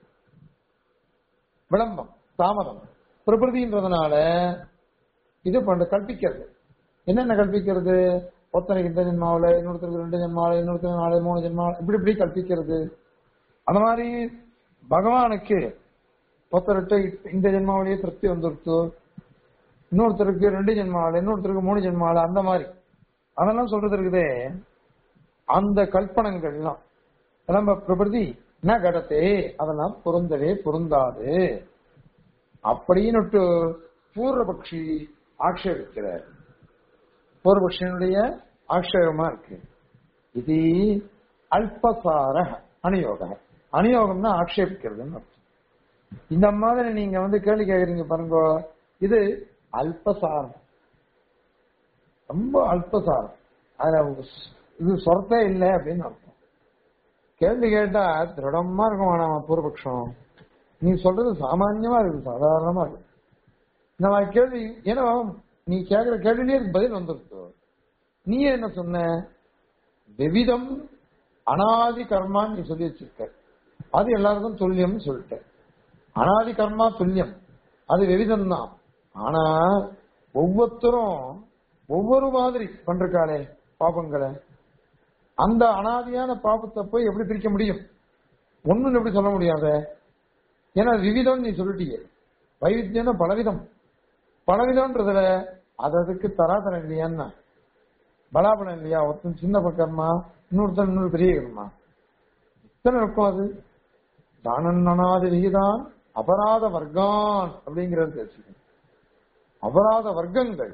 விளம்பம் தாமதம் பிரபிருதின்றதுனால இது பண்ண கல்பிக்கிறது என்னென்ன கல்பிக்கிறது ஒருத்தனுக்கு இந்த ஜென்மாவில இன்னொருத்தருக்கு ரெண்டு ஜென்மாவில இன்னொருத்தருக்கு நாலு மூணு ஜென்மாவில இப்படி இப்படி கல்பிக்கிறது அந்த மாதிரி பகவானுக்கு ஒருத்தர்கிட்ட இந்த ஜென்மாவிலேயே திருப்தி வந்துருச்சு இன்னொருத்தருக்கு ரெண்டு ஜென்மாவில இன்னொருத்தருக்கு மூணு ஜென்மாவில அந்த மாதிரி அதெல்லாம் சொல்றது இருக்குதே அந்த கல்பனங்கள்லாம் நம்ம பிரபிருதி ந கடத்தே அதெல்லாம் பொருந்தவே பொருந்தாது அப்படின்னு பூர்வபக்ஷி ஆக்ஷேபிக்கிறார் பூர்வபக்ஷியனுடைய ஆக்ஷேபமா இருக்கு இது அல்பசார அனுயோகம் அனுயோகம்னா ஆக்ஷேபிக்கிறதுன்னு அர்த்தம் இந்த மாதிரி நீங்க வந்து கேள்வி கேக்குறீங்க பாருங்க இது அல்பசாரம் ரொம்ப அல்பசாரம் அதுல இது சொரத்தே இல்லை அப்படின்னு அர்த்தம் கேள்வி கேட்டா திருடமா இருக்கும் வேணாம் பூர்வபக்ஷம் நீ சொல்றது சாமான்யமா இருக்கு சாதாரணமா இருக்கு இந்த மாதிரி கேள்வி ஏன்னா நீ கேட்கிற கேள்விலேயே அதுக்கு பதில் வந்துருக்கு நீ என்ன சொன்ன விவிதம் அனாதி கர்மான்னு நீ சொல்லி வச்சிருக்க அது எல்லாருக்கும் துல்லியம்னு சொல்லிட்ட அனாதி கர்மா துல்லியம் அது விவிதம் தான் ஆனா ஒவ்வொருத்தரும் ஒவ்வொரு மாதிரி பண்றாளே பாபங்களை அந்த அனாதியான பாபத்தை போய் எப்படி பிரிக்க முடியும் ஒண்ணுன்னு எப்படி சொல்ல முடியாத ஏன்னா விவிதம் நீ சொல்லிட்டீங்க வைவித்தியம்னா பலவிதம் பலவிதம்ன்றதுல அது அதுக்கு தராதரம் இல்லையான்னா பலாபலம் இல்லையா ஒருத்தன் சின்ன கர்மா இன்னொருத்தன் இன்னொரு பெரிய கர்மா எத்தனை இருக்கும் அது தானநாதி விகிதான் அபராத வர்க்கான் அப்படிங்கிறது தெரிஞ்சுக்கணும் அபராத வர்க்கங்கள்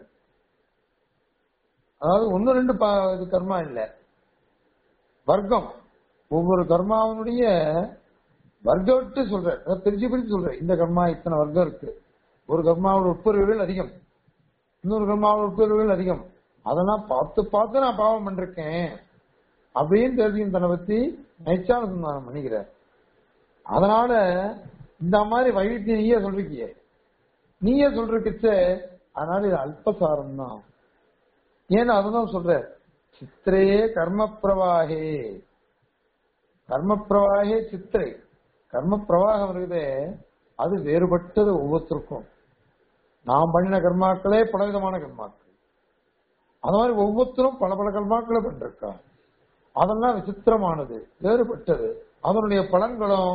அதாவது ஒன்னு ரெண்டு ப- இது கர்மா இல்ல வர்க்கம் ஒவ்வொரு கர்மாவினுடைய வர்க்கத்தை சொல்ற அதாவது பிரிச்சு பிரிச்சு சொல்ற இந்த கர்மா இத்தனை வர்க்கம் இருக்கு ஒரு கர்மாவோட உட்பிரிவுகள் அதிகம் இன்னொரு கர்மாவோட உட்பிரிவுகள் அதிகம் அதெல்லாம் பார்த்து பார்த்து நான் பாவம் பண்ணிருக்கேன் அப்படின்னு தெரிஞ்சுக்கணும் தன்னை பத்தி நைச்சானுசந்தானம் பண்ணிக்கிறார் அதனால இந்த மாதிரி வைவித்தியம் நீயே சொல்றீங்க நீயே சொல்றதுக்கு அதனால இது அல்பசாரம் தான் ஏன்னா அதுதான் சொல்ற சித்திரே கர்ம பிரவாகே கர்ம பிரவாகே சித்திரை கர்ம பிரவாகம் இருக்குதே அது வேறுபட்டது ஒவ்வொருத்தருக்கும் நாம் பண்ணின கர்மாக்களே பலவிதமான கர்மாக்கள் அந்த மாதிரி ஒவ்வொருத்தரும் பல பல கர்மாக்களை பண்ணிருக்கா அதெல்லாம் விசித்திரமானது வேறுபட்டது அதனுடைய பலன்களும்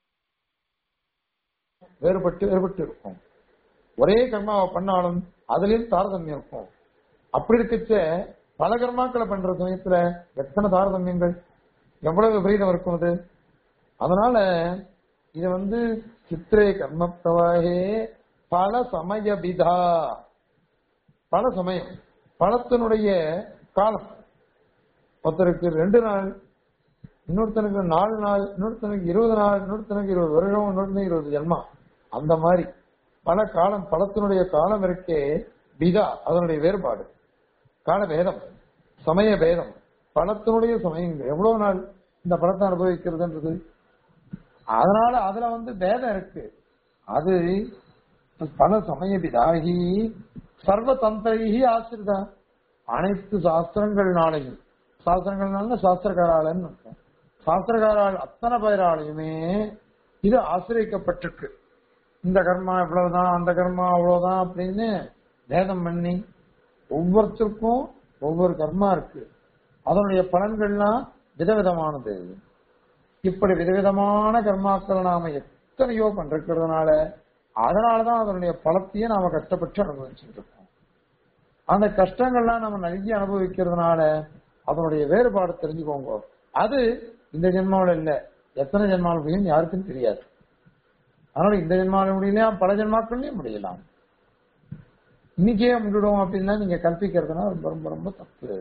வேறுபட்டு வேறுபட்டு இருக்கும் ஒரே கர்மாவை பண்ணாலும் அதுலயும் தாரதமியம் இருக்கும் அப்படி இருக்கச்ச பல கர்மாக்களை பண்ற சமயத்துல எத்தனை தாரதமியங்கள் எவ்வளவு விபரீதம் இருக்கும் அது அதனால இது வந்து சித்திரை கர்ம பிரவாகே பல சமய விதா பல சமயம் பழத்தினுடைய காலம் ஒருத்தருக்கு ரெண்டு நாள் இன்னொருத்தனுக்கு நாலு நாள் இன்னொருத்தனுக்கு இருபது நாள் இன்னொருத்தனுக்கு இருபது வருடம் இன்னொருத்தனுக்கு இருபது ஜென்மா அந்த மாதிரி பல காலம் பழத்தினுடைய காலம் இருக்கே விதா அதனுடைய வேறுபாடு கால பேதம் சமய பேதம் பழத்தினுடைய சமயங்கள் எவ்வளவு நாள் இந்த பழத்தை அனுபவிக்கிறதுன்றது அதனால அதுல வந்து பேதம் இருக்கு அது பல சமய விதாகி சர்வ தந்திரைகி ஆசிரிதா அனைத்து சாஸ்திரங்கள்னாலையும் சாஸ்திரங்கள்னால சாஸ்திரகாராளன்னு அர்த்தம் சாஸ்திரகாரால் அத்தனை பேராலையுமே இது ஆசிரியக்கப்பட்டிருக்கு இந்த கர்மா இவ்வளவுதான் அந்த கர்மா அவ்வளவுதான் அப்படின்னு பேதம் பண்ணி ஒவ்வொருத்தருக்கும் ஒவ்வொரு கர்மா இருக்கு அதனுடைய பலன்கள்லாம் விதவிதமானது இப்படி விதவிதமான கர்மாக்களை நாம எத்தனையோ பண்றதுனால அதனாலதான் அதனுடைய பலத்தையே நாம கஷ்டப்பட்டு அனுபவிச்சுட்டு இருக்கோம் அந்த கஷ்டங்கள்லாம் நம்ம நிறைய அனுபவிக்கிறதுனால அதனுடைய வேறுபாடு தெரிஞ்சுக்கோங்க அது இந்த ஜென்மாவில் இல்ல எத்தனை ஜென்மாவில் முடியும் யாருக்கும் தெரியாது அதனால இந்த ஜென்மாவில் முடியலாம் பல ஜென்மாக்கள்லயும் முடியலாம் இன்னைக்கே முடிடும் அப்படின்னா நீங்க கற்பிக்கிறதுனா ரொம்ப ரொம்ப ரொம்ப தப்பு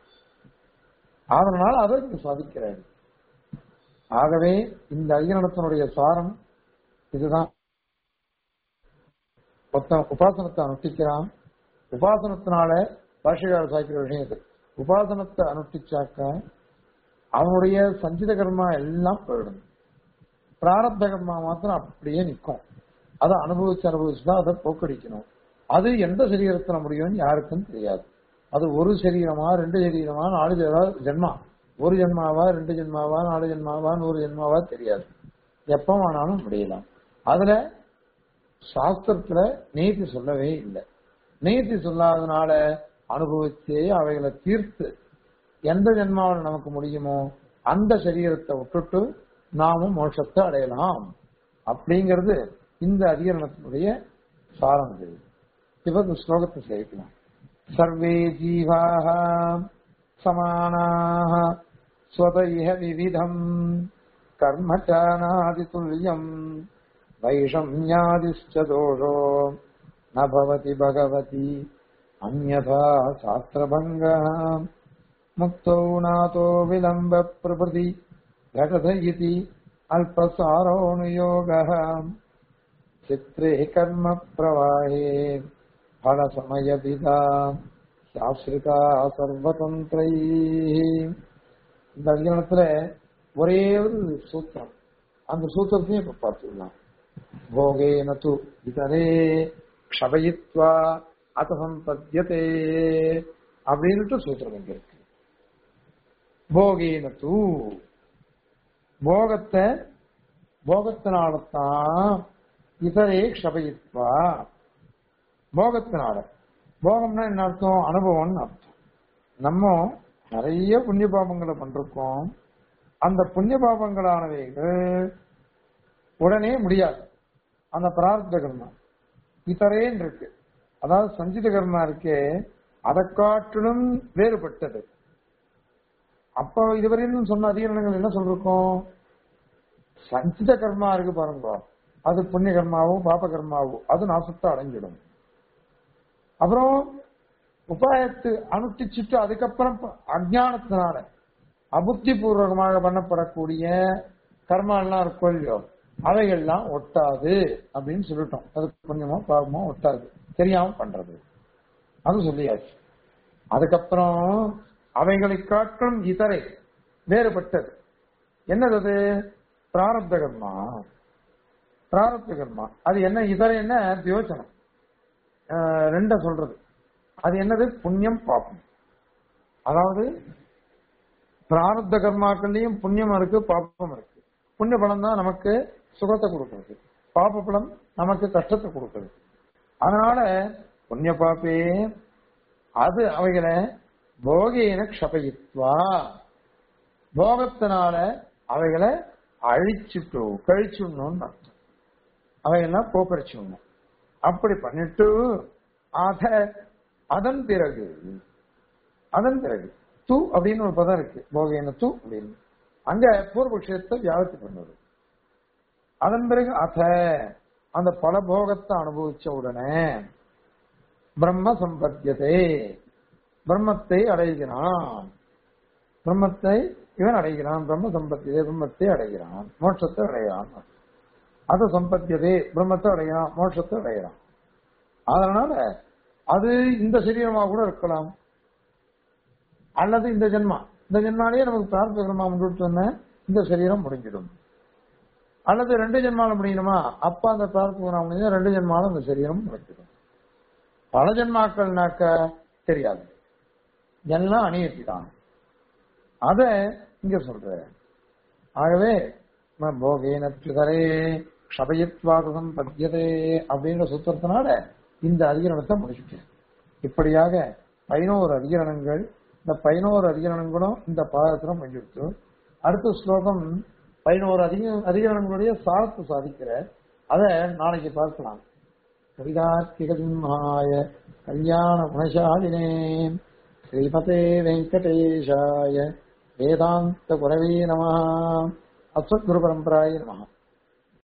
அதனால அதை நீங்க சாதிக்கிறாரு ஆகவே இந்த ஐயனத்தினுடைய சாரம் இதுதான் ஒருத்தன் உபாசனத்தை அனுஷ்டிக்கிறான் உபாசனத்தினால பாஷகார சாய்க்கிற விஷயம் இது உபாசனத்தை அனுஷ்டிச்சாக்க அவனுடைய சஞ்சித கர்மா எல்லாம் போயிடும் பிராரப்த கர்மா மாத்திரம் அப்படியே நிற்கும் அதை அனுபவிச்சு அனுபவிச்சுதான் அதை போக்கடிக்கணும் அது எந்த சரீரத்துல முடியும்னு யாருக்கும் தெரியாது அது ஒரு சரீரமா ரெண்டு சரீரமா நாலு ஜெ- ஜென்மா ஒரு ஜென்மாவா ரெண்டு ஜென்மாவா நாலு ஜென்மாவா நூறு ஜென்மாவா தெரியாது எப்ப வேணாலும் முடியலாம் அதுல சாஸ்திரத்துல நீதி சொல்லவே இல்லை நீதி சொல்லாதனால அனுபவிச்சு அவைகளை தீர்த்து எந்த ஜென்மாவில் நமக்கு முடியுமோ அந்த சரீரத்தை விட்டுட்டு நாமும் மோட்சத்தை அடையலாம் அப்படிங்கிறது இந்த அதிகரணத்தினுடைய சாரம் இது இப்ப இந்த ஸ்லோகத்தை சேர்க்கலாம் சர்வே ஜீவாக சமானாக ஸ்வத இஹ விவிதம் கர்மச்சானாதிதுல்யம் வைஷம்யாதிஷ்ட தோஷோ ந பவதி பகவதி அந்யதா சாஸ்திரபங்கः முக்தௌ நாதோ விலம்ப பிரபதி घटत इति अल्पसारोऽनुयोगः चित्रे कर्म प्रवाहे फलसमयविदा சாஸ்திரிகா சர்வதந்திரை இந்த அதிகரணத்துல ஒரே ஒரு சூத்திரம் அந்த சூத்திரத்தையும் இப்ப பார்த்துக்கலாம் போகேன து இதரே க்ஷபயித்வா அசம்பத்தியதே அப்படின்னுட்டு சூத்திரம் இங்க இருக்கு போகேன தூ போகத்தை போகத்தினால்தான் இதரே க்ஷபயித்வா போகத்தினால போகம்னா என்ன அர்த்தம் அனுபவம்னு அர்த்தம் நம்ம நிறைய புண்ணிய பாபங்களை பண்றோம் அந்த புண்ணிய பாபங்களானவைகள் உடனே முடியாது அந்த பிரார்த்த கர்மா இத்தரேன் இருக்கு அதாவது சஞ்சித கர்மா இருக்கே அதை காட்டிலும் வேறுபட்டது அப்ப இதுவரையும் சொன்ன அதிகரணங்கள் என்ன சொல்லிருக்கோம் சஞ்சித கர்மா இருக்கு பாருங்க அது புண்ணிய கர்மாவோ பாப கர்மாவோ அது நாசத்தை அடைஞ்சிடும் அப்புறம் உபாயத்து அனுஷ்டிச்சுட்டு அதுக்கப்புறம் அஜானத்தினால அபுத்தி பூர்வகமாக பண்ணப்படக்கூடிய கர்மா எல்லாம் இருக்கும் இல்லையோ அவைகள்லாம் ஒட்டாது அப்படின்னு சொல்லிட்டோம் அது புண்ணியமோ பாவமோ ஒட்டாது தெரியாம பண்றது அது சொல்லியாச்சு அதுக்கப்புறம் அவைகளை காட்டும் இதரை வேறுபட்டது என்னது அது பிராரப்த கர்மா பிராரப்த கர்மா அது என்ன இதர என்ன யோசனம் ரெண்ட சொல்றது அது என்னது புண்ணியம் பாப்பம் அதாவது பிராரப்த கர்மாக்கள்லயும் புண்ணியம் இருக்கு பாப்பம் இருக்கு புண்ணிய பலம் தான் நமக்கு சுகத்தை கொடுக்கிறது பாப்ப பலம் நமக்கு கஷ்டத்தை கொடுக்கிறது அதனால புண்ணிய பாப்பே அது அவைகளை போகேன க்ஷபயித்வா போகத்தினால அவைகளை அழிச்சுட்டு கழிச்சுடணும்னு அர்த்தம் அவையெல்லாம் போக்கரிச்சுடணும் அப்படி பண்ணிட்டு அத அதன் பிறகு அதன் பிறகு து அப்படின்னு ஒரு பதம் இருக்கு போகேன து அப்படின்னு அங்க பூர்வபக்ஷத்தை வியாபத்தி பண்ணுவது அதன் பிறகு அத அந்த பல போகத்தை அனுபவிச்ச உடனே பிரம்ம சம்பத்தியதே பிரம்மத்தை அடைகிறான் பிரம்மத்தை இவன் அடைகிறான் பிரம்ம சம்பத்தியதே பிரம்மத்தை அடைகிறான் மோட்சத்தை அடைகிறான் அது சம்பத்தியதே பிரம்மத்தை அடைகிறான் மோட்சத்தை அடைகிறான் அதனால அது இந்த சரீரமா கூட இருக்கலாம் அல்லது இந்த ஜென்மா இந்த ஜென்மாலேயே நமக்கு பிரார்த்த கர்மா முடிச்சுன்னு இந்த சரீரம் முடிஞ்சிடும் அல்லது ரெண்டு ஜென்மால முடியணுமா அப்ப அந்த பிரார்த்த கர்மா முடிஞ்சா ரெண்டு ஜென்மாலும் அந்த சரீரம் முடிஞ்சிடும் பல ஜென்மாக்கள்னாக்க தெரியாது எல்லாம் அணியத்தி தான் அத இங்க சொல்ற ஆகவே போகேன பிதரே க்ஷபயத்வாதம் பத்தியதே அப்படின்ற சூத்திரத்தினால இந்த அதிகரணத்தை முடிச்சுட்டேன் இப்படியாக பதினோரு அதிகரணங்கள் இந்த பதினோரு அதிகரணங்களும் இந்த பாதத்துல முடிஞ்சிருச்சு அடுத்த ஸ்லோகம் பதினோரு அதிக அதிகரணங்களுடைய சாரத்தை சாதிக்கிற அதை நாளைக்கு பார்க்கலாம் கவிதார்த்திகசிம்ஹாய கல்யாண குணசாலினே ஸ்ரீமதே வெங்கடேஷாய வேதாந்த குரவே நம அஸ்வத்குரு பரம்பராய நம